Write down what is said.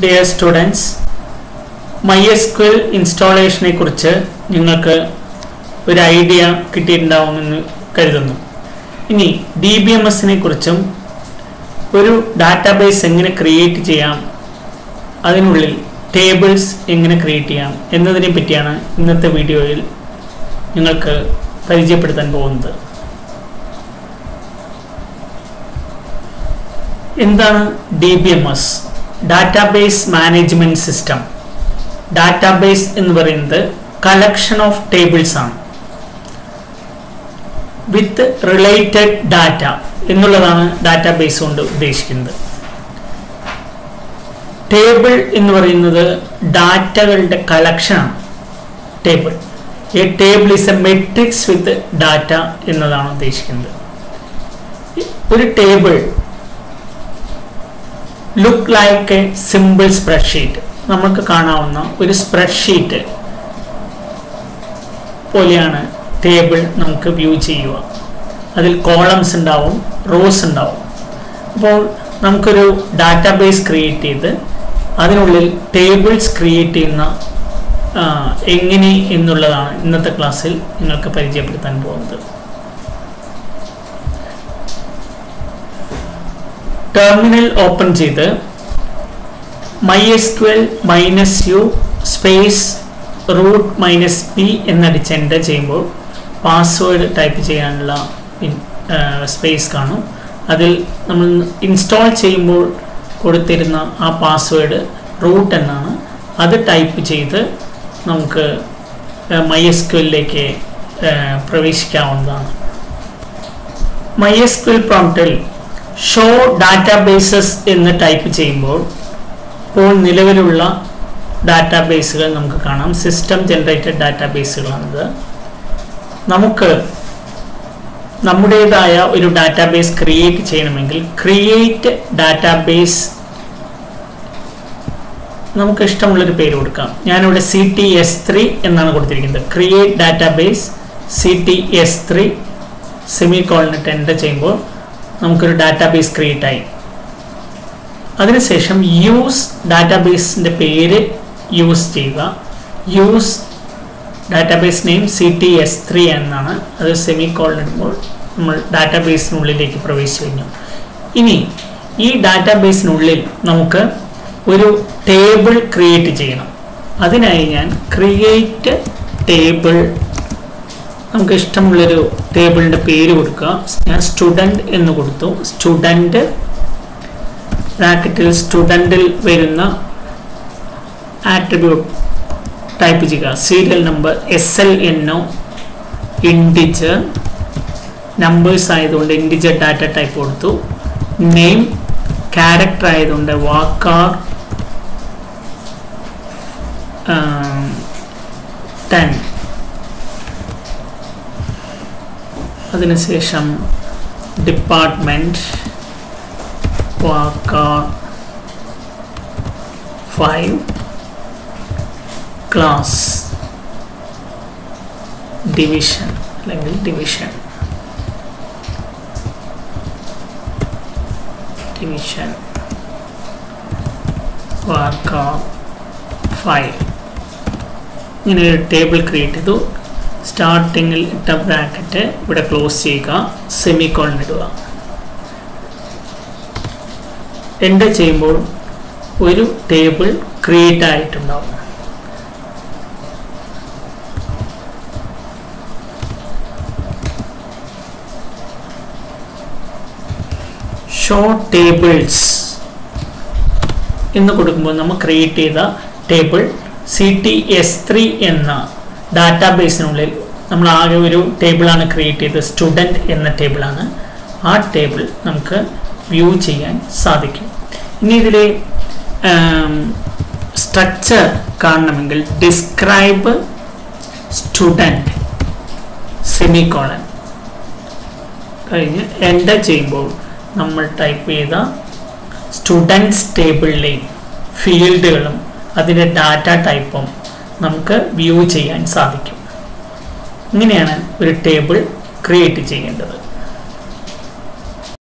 dear students MySQL ഇൻസ്റ്റാളേഷനെ കുറിച്ച് നിങ്ങൾക്ക് ഒരു ഐഡിയ കിട്ടിയിട്ടുണ്ടാവുമെന്ന് കരുതുന്നു ഇനി ഡി ബി എം എസിനെ കുറിച്ചും ഒരു ഡാറ്റാബേസ് എങ്ങനെ ക്രിയേറ്റ് ചെയ്യാം അതിനുള്ളിൽ ടേബിൾസ് എങ്ങനെ ക്രിയേറ്റ് ചെയ്യാം എന്നതിനെ പറ്റിയാണ് ഇന്നത്തെ വീഡിയോയിൽ നിങ്ങൾക്ക് പരിചയപ്പെടുത്താൻ പോകുന്നത് എന്താണ് D B M S database management system database എന്ന് പറയുന്നത് കളക്ഷൻ ഓഫ് ടേബിൾസ് ആണ് വിത്ത് റിലേറ്റഡ് ഡാറ്റ എന്നുള്ളതാണ് ഡാറ്റാബേസ് കൊണ്ട് ഉദ്ദേശിക്കുന്നത് ടേബിൾ എന്ന് പറയുന്നത് ഡാറ്റകളുടെ കളക്ഷനാണ് table a table is a matrix with data എന്നതാണ് ഉദ്ദേശിക്കുന്നത് ഒരു table look like a simple spreadsheet നമുക്ക് കാണാവുന്ന ഒരു സ്പ്രെഡ്ഷീറ്റ് പോലെയാണ് ടേബിൾ നമുക്ക് വ്യൂ ചെയ്യുക അതിൽ കോളംസ് ഉണ്ടാവും റോസ് ഉണ്ടാവും അപ്പോൾ നമുക്കൊരു ഡാറ്റാബേസ് ക്രിയേറ്റ് ചെയ്ത് അതിനുള്ളിൽ ടേബിൾസ് ക്രിയേറ്റ് ചെയ്യുന്ന എങ്ങനെ എന്നുള്ളതാണ് ഇന്നത്തെ ക്ലാസ്സിൽ നിങ്ങൾക്ക് പരിചയപ്പെടുത്താൻ പോകുന്നത് ടെർമിനൽ ഓപ്പൺ ചെയ്ത് MySQL minus U space root minus P എന്നടിച്ച് എൻ്റർ ചെയ്യുമ്പോൾ പാസ്വേഡ് ടൈപ്പ് ചെയ്യാനുള്ള സ്പേസ് കാണും അതിൽ നമ്മൾ ഇൻസ്റ്റാൾ ചെയ്യുമ്പോൾ കൊടുത്തിരുന്ന ആ പാസ്വേഡ് റൂട്ട് എന്നാണ് അത് ടൈപ്പ് ചെയ്ത് നമുക്ക് മൈ എസ് ക്വലിലേക്ക് പ്രവേശിക്കാവുന്നതാണ് മൈ എസ് ക്വൽ പ്രോംപ്റ്റിൽ ഷോ ഡാറ്റാബേസസ് എന്ന് ടൈപ്പ് ചെയ്യുമ്പോൾ ഇപ്പോൾ നിലവിലുള്ള ഡാറ്റാബേസുകൾ നമുക്ക് കാണാം സിസ്റ്റം ജനറേറ്റഡ് ഡാറ്റാബേസുകളാണിത് നമുക്ക് നമ്മുടേതായ ഒരു ഡാറ്റാബേസ് ക്രിയേറ്റ് ചെയ്യണമെങ്കിൽ ക്രിയേറ്റ് ഡാറ്റാബേസ് നമുക്ക് ഇഷ്ടമുള്ളൊരു പേര് കൊടുക്കാം ഞാനിവിടെ സി ടി എസ് ത്രീ എന്നാണ് കൊടുത്തിരിക്കുന്നത് create database C T S three സെമി കോളിനിട്ട് എൻ്റർ ചെയ്യുമ്പോൾ നമുക്കൊരു ഡാറ്റാബേസ് ക്രിയേറ്റ് ആയി അതിനുശേഷം യൂസ് ഡാറ്റാബേസിൻ്റെ പേര് യൂസ് ചെയ്യുക use database name C T S three എന്നാണ് അത് സെമി കോൾ ഇടുമ്പോൾ നമ്മൾ ഡാറ്റാബേസിനുള്ളിലേക്ക് പ്രവേശിച്ചു കഴിഞ്ഞു ഇനി ഈ ഡാറ്റാബേസിനുള്ളിൽ നമുക്ക് ഒരു ടേബിൾ ക്രിയേറ്റ് ചെയ്യണം അതിനായി ഞാൻ ക്രിയേറ്റ് ടേബിൾ നമുക്ക് ഇഷ്ടമുള്ളൊരു ടേബിളിൻ്റെ പേര് കൊടുക്കുക ഞാൻ സ്റ്റുഡൻറ്റ് എന്ന് കൊടുത്തു സ്റ്റുഡൻറ്റ് ബ്രാക്കറ്റിൽ സ്റ്റുഡൻറ്റിൽ വരുന്ന ആട്രിബ്യൂട്ട് ടൈപ്പ് ചെയ്യുക സീരിയൽ നമ്പർ എസ് എൽ എന്നോ ഇൻഡിജർ നമ്പേഴ്സ് ആയതുകൊണ്ട് ഇൻഡിജർ ഡാറ്റ ടൈപ്പ് കൊടുത്തു നെയിം ക്യാരക്ടർ ആയതുകൊണ്ട് വാക്കാർ ടെൻ അതിനുശേഷം ഡിപ്പാർട്ട്മെൻറ്റ് വാക്കാർ ഫൈവ് ക്ലാസ് ഡിവിഷൻ അല്ലെങ്കിൽ ഡിവിഷൻ ഡിവിഷൻ വാർക്കാർ ഫൈവ് ഇങ്ങനെ ഒരു ടേബിൾ ക്രിയേറ്റ് ചെയ്തു സ്റ്റാർട്ടിങ്ങിൽ ഇട്ട ബ്രാക്കറ്റ് ഇവിടെ ക്ലോസ് ചെയ്യുക സെമി കോൺ ഇടുക എൻ്റർ ചെയ്യുമ്പോൾ ഒരു ടേബിൾ ക്രിയേറ്റ് ആയിട്ടുണ്ടാവും ഷോ ടേബിൾസ് എന്ന് കൊടുക്കുമ്പോൾ നമ്മൾ ക്രിയേറ്റ് ചെയ്ത table C T S three എന്ന ഡാറ്റാബേസിനുള്ളിൽ നമ്മൾ ആകെ ഒരു ടേബിളാണ് ക്രിയേറ്റ് ചെയ്തത് സ്റ്റുഡൻറ്റ് എന്ന ടേബിളാണ് ആ ടേബിൾ നമുക്ക് വ്യൂ ചെയ്യാൻ സാധിക്കും ഇനി ഇതിൽ സ്ട്രക്ചർ കാണണമെങ്കിൽ ഡിസ്ക്രൈബ് സ്റ്റുഡൻറ്റ് സെമിക്കോളൻ കഴിഞ്ഞ് എൻ്റർ ചെയ്യുമ്പോൾ നമ്മൾ ടൈപ്പ് ചെയ്ത സ്റ്റുഡൻസ് ടേബിളിലെ ഫീൽഡുകളും അതിൻ്റെ ഡാറ്റ ടൈപ്പും നമുക്ക് വ്യൂ ചെയ്യാൻ സാധിക്കും ഇങ്ങനെയാണ് ഒരു ടേബിൾ ക്രിയേറ്റ് ചെയ്യേണ്ടത്